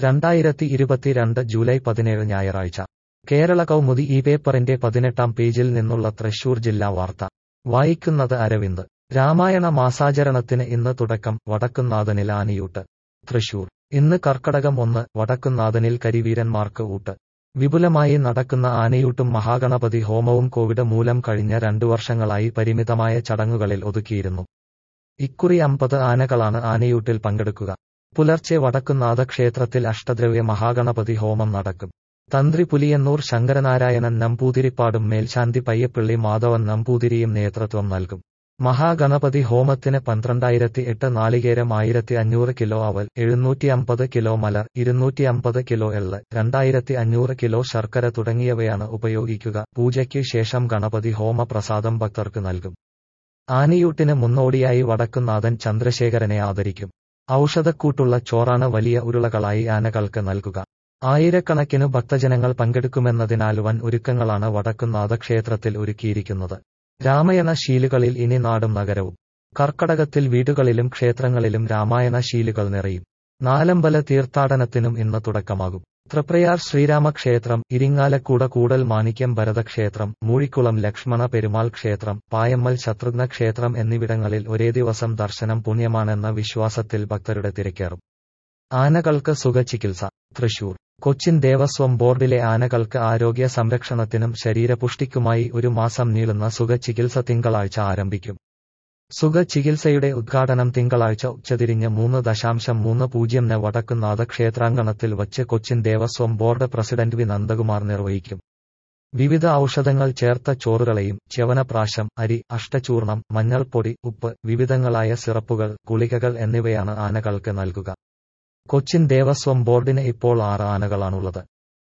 രണ്ടായിരത്തി ഇരുപത്തിരണ്ട് ജൂലൈ പതിനേഴ് ഞായറാഴ്ച കേരള കൗമുദി ഈ പേപ്പറിന്റെ പതിനെട്ടാം പേജിൽ നിന്നുള്ള തൃശൂർ ജില്ലാ വാർത്ത വായിക്കുന്നത് അരവിന്ദ് രാമായണ മാസാചരണത്തിന് ഇന്ന് തുടക്കം വടക്കുന്നാഥനിൽ ആനയൂട്ട് തൃശൂർ ഇന്ന് കർക്കടകം ഒന്ന് വടക്കുന്നാഥനിൽ കരിവീരന്മാർക്ക് ഊട്ട് വിപുലമായി നടക്കുന്ന ആനയൂട്ടും മഹാഗണപതി ഹോമവും കോവിഡ് മൂലം കഴിഞ്ഞ രണ്ടു വർഷങ്ങളായി പരിമിതമായ ചടങ്ങുകളിൽ ഒതുക്കിയിരുന്നു ഇക്കുറി അമ്പത് ആനകളാണ് ആനയൂട്ടിൽ പങ്കെടുക്കുക പുലർച്ചെ വടക്കുന്നാഥ ക്ഷേത്രത്തിൽ അഷ്ടദ്രവ്യ മഹാഗണപതി ഹോമം നടക്കും തന്ത്രി പുലിയന്നൂർ ശങ്കരനാരായണൻ നമ്പൂതിരിപ്പാടും മേൽശാന്തി പയ്യപ്പിള്ളി മാധവൻ നമ്പൂതിരിയും നേതൃത്വം നൽകും മഹാഗണപതി ഹോമത്തിന് പന്ത്രണ്ടായിരത്തി എട്ട് നാളികേരം ആയിരത്തി അഞ്ഞൂറ് കിലോ അവൽ എഴുന്നൂറ്റി അമ്പത് കിലോ മലർ ഇരുന്നൂറ്റി അമ്പത് കിലോ എള്ള് രണ്ടായിരത്തി അഞ്ഞൂറ് കിലോ ശർക്കര തുടങ്ങിയവയാണ് ഉപയോഗിക്കുക പൂജയ്ക്ക് ശേഷം ഗണപതി ഹോമ പ്രസാദം ഭക്തർക്ക് നൽകും ആനയൂട്ടിന് മുന്നോടിയായി വടക്കുന്നാഥൻ ചന്ദ്രശേഖരനെ ആദരിക്കും ഔഷധക്കൂട്ടുള്ള ചോറാണ് വലിയ ഉരുളകളായി ആനകൾക്ക് നൽകുക ആയിരക്കണക്കിനു ഭക്തജനങ്ങൾ പങ്കെടുക്കുമെന്നതിനാൽ വൻ ഒരുക്കങ്ങളാണ് വടക്കുന്നാഥ ക്ഷേത്രത്തിൽ ഒരുക്കിയിരിക്കുന്നത് രാമായണ ശീലുകളിൽ ഇനി നാടും നഗരവും കർക്കടകത്തിൽ വീടുകളിലും ക്ഷേത്രങ്ങളിലും രാമായണ ശീലുകൾ നിറയും നാലമ്പല തീർത്ഥാടനത്തിനും ഇന്ന് തുടക്കമാകും തൃപ്രയാർ ശ്രീരാമക്ഷേത്രം ഇരിങ്ങാലക്കൂട കൂടൽ മാണിക്യം ഭരതക്ഷേത്രം മൂഴിക്കുളം ലക്ഷ്മണ പെരുമാൾ ക്ഷേത്രം പായമ്മൽ ശത്രുഘ്ന ക്ഷേത്രം എന്നിവിടങ്ങളിൽ ഒരേ ദിവസം ദർശനം പുണ്യമാണെന്ന വിശ്വാസത്തിൽ ഭക്തരുടെ തിരക്കേറും ആനകൾക്ക് സുഖചികിത്സ തൃശൂർ കൊച്ചിൻ ദേവസ്വം ബോർഡിലെ ആനകൾക്ക് ആരോഗ്യ സംരക്ഷണത്തിനും ശരീരപുഷ്ടിക്കുമായി ഒരു മാസം നീളുന്ന സുഖചികിത്സ തിങ്കളാഴ്ച ആരംഭിക്കും സുഖചികിത്സയുടെ ഉദ്ഘാടനം തിങ്കളാഴ്ച ഉച്ചതിരിഞ്ഞ് മൂന്ന് ദശാംശം മൂന്ന് പൂജ്യംന് വടക്കുന്നാഥ ക്ഷേത്രാങ്കണത്തിൽ വച്ച് Cochin Devaswom board president V Nandakumar നിർവഹിക്കും വിവിധ ഔഷധങ്ങൾ ചേർത്ത ചോറുകളെയും ച്യവനപ്രാശം അരി അഷ്ടചൂർണം മഞ്ഞൾപ്പൊടി ഉപ്പ് വിവിധങ്ങളായ സിറപ്പുകൾ ഗുളികകൾ എന്നിവയാണ് ആനകൾക്ക് നൽകുക കൊച്ചിൻ ദേവസ്വം ബോർഡിന് ഇപ്പോൾ ആറ് ആനകളാണുള്ളത്